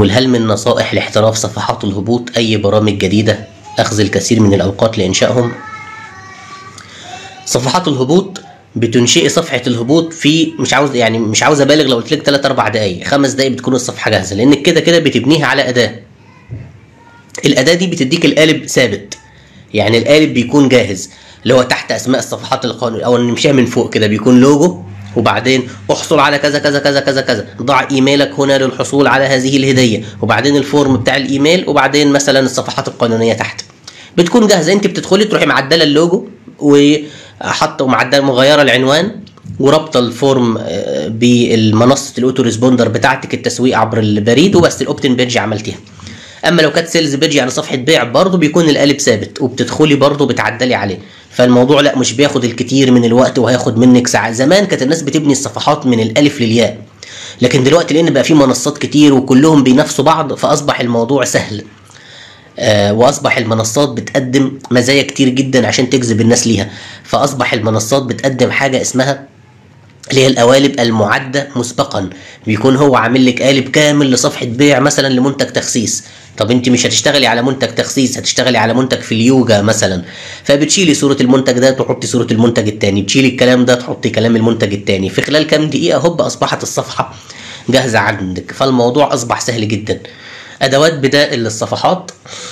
قل هل من نصائح لاحتراف صفحات الهبوط أي برامج جديدة أخذ الكثير من الأوقات لإنشائهم صفحات الهبوط بتنشئي صفحة الهبوط في مش عاوز يعني مش عاوز ابالغ لو قلت لك 3 4 دقايق 5 دقايق بتكون الصفحة جاهزة لانك كده كده بتبنيها على أداة الأداة دي بتديك القالب ثابت يعني القالب بيكون جاهز اللي هو تحت أسماء الصفحات القانونية أو نمشيها من فوق كده بيكون لوجو وبعدين احصل على كذا كذا كذا كذا كذا ضع ايميلك هنا للحصول على هذه الهديه وبعدين الفورم بتاع الايميل وبعدين مثلا الصفحات القانونيه تحت بتكون جاهزه انت بتدخلي تروحي معدله اللوجو وحاطه معدله مغيره العنوان ورابطه الفورم آه، بالمنصه الاوتو ريسبوندر بتاعتك التسويق عبر البريد وبس الاوبتن بيج عملتيها اما لو كانت سيلز بيج يعني صفحه بيع برضه بيكون القالب ثابت وبتدخلي برضه بتعدلي عليه فالموضوع لا مش بياخد الكتير من الوقت وهياخد منك ساعات زمان كانت الناس بتبني الصفحات من الالف للياء لكن دلوقتي لان بقى في منصات كتير وكلهم بينافسوا بعض فاصبح الموضوع سهل آه، واصبح المنصات بتقدم مزايا كتير جدا عشان تجذب الناس ليها فاصبح المنصات بتقدم حاجه اسمها اللي هي القوالب المعدة مسبقا بيكون هو عامل لك قالب كامل لصفحة بيع مثلا لمنتج تخسيس طب انت مش هتشتغلي على منتج تخسيس هتشتغلي على منتج في اليوجا مثلا فبتشيلي صورة المنتج ده تحطي صورة المنتج التاني تشيلي الكلام ده تحطي كلام المنتج التاني في خلال كام دقيقة هوب اصبحت الصفحة جاهزة عندك فالموضوع اصبح سهل جدا ادوات بدائل للصفحات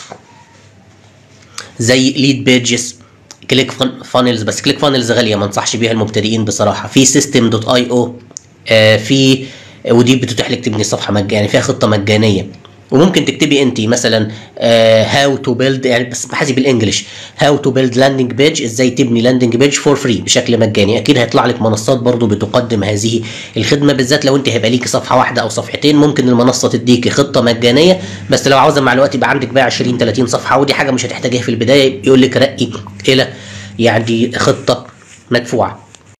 زي ليد بيجز كليك فانلز بس كليك فانلز غاليه ما انصحش بيها المبتدئين بصراحه في سيستم دوت اي او في ودي بتتيح لك تبني صفحه مجانيه يعني فيها خطه مجانيه وممكن تكتبي انت مثلا هاو تو بيلد يعني بس بحسب بالانجلش هاو تو بيلد لاندنج بيج ازاي تبني لاندنج بيج فور فري بشكل مجاني اكيد هيطلع لك منصات برضو بتقدم هذه الخدمه بالذات لو انت هيبقى ليكي صفحه واحده او صفحتين ممكن المنصه تديكي خطه مجانيه بس لو عاوزه مع الوقت يبقى عندك بقى 20 30 صفحه ودي حاجه مش هتحتاجيها في البدايه يقول لك رقي الى يعني خطه مدفوعه